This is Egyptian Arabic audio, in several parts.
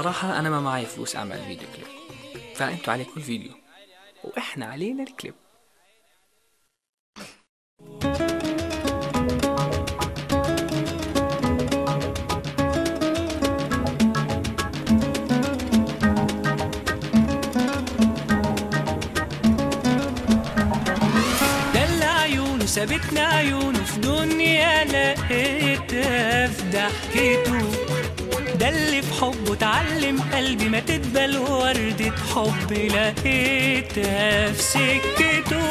بصراحة أنا ما معايا فلوس أعمل فيديو كليب فأنتوا عليكم الفيديو وإحنا علينا الكليب دل عيونه سابتنا عيونه في دنيا لقيتها في ضحكته ده اللي في حبه اتعلم قلبي ما تدبل وردة حب لقيتها في سكته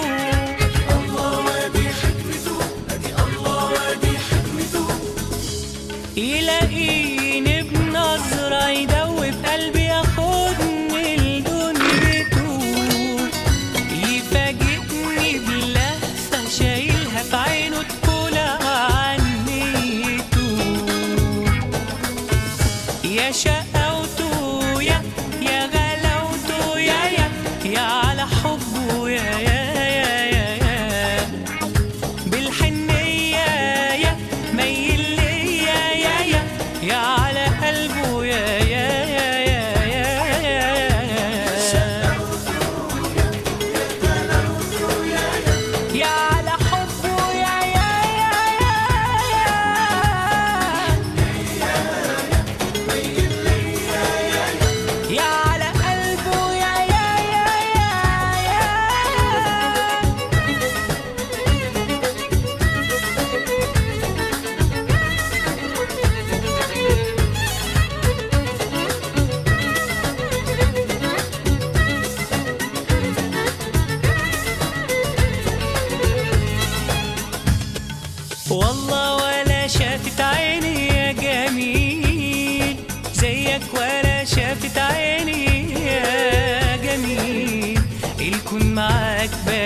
يلاقيني بنظرة يدوب قلبي ياخدني لدنيته يفاجئني بلهفة شايلها في عينه تقول عنيته يا شقاوته يا يا غلاوته يا يا يا على حبه يا يا يا يا يا بالحنية يا ميل ليا يا يا يا على قلبه يا يا يا يا يا يا يا على حبه يا يا يا يا يا على قلبه يا يا يا يا يا والله ولا شافت عيني يا جميل زيك ولا شافت عيني يا جميل الكون معاك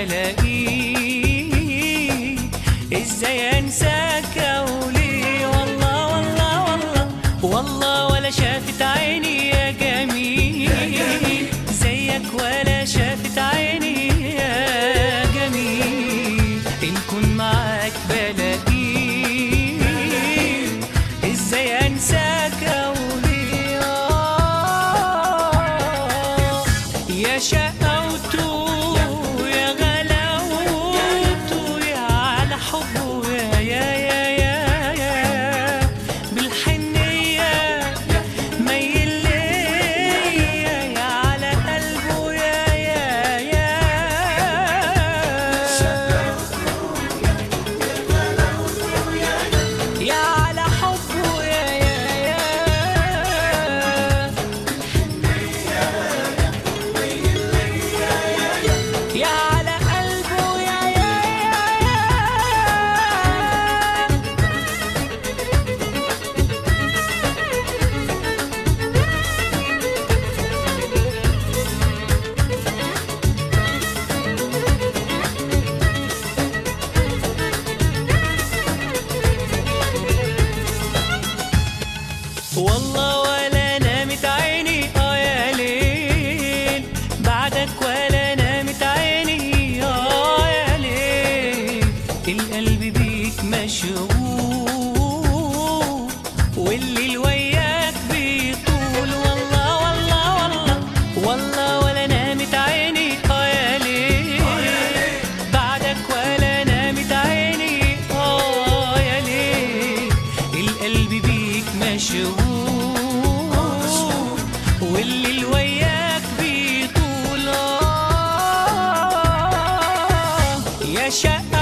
بلاقيه ازاي انساك اولي والله والله والله والله ولا شافت عيني يا جميل زيك ولا شافت عيني يا جميل الكون معاك بلاقيه ازاي انساك اولي آه يا شقاوته يا غلاوته يا على حبه يا يا يا يا يا بالحنية ميل ليا يا على قلبه يا يا يا يا على حبه يا يا يا يا على قلبه يا يا يا يا والله ولا نامت عيني اه يا ليل بعدك ولا نامت عيني اه يا ليل القلب بيك مشغول والليل وياك بيطول والله والله والله والله ولا نامت عيني اه يا ليل بعدك ولا نامت عيني اه يا ليل القلب بيك مشغول والليل وياك بيطول آه يا شقة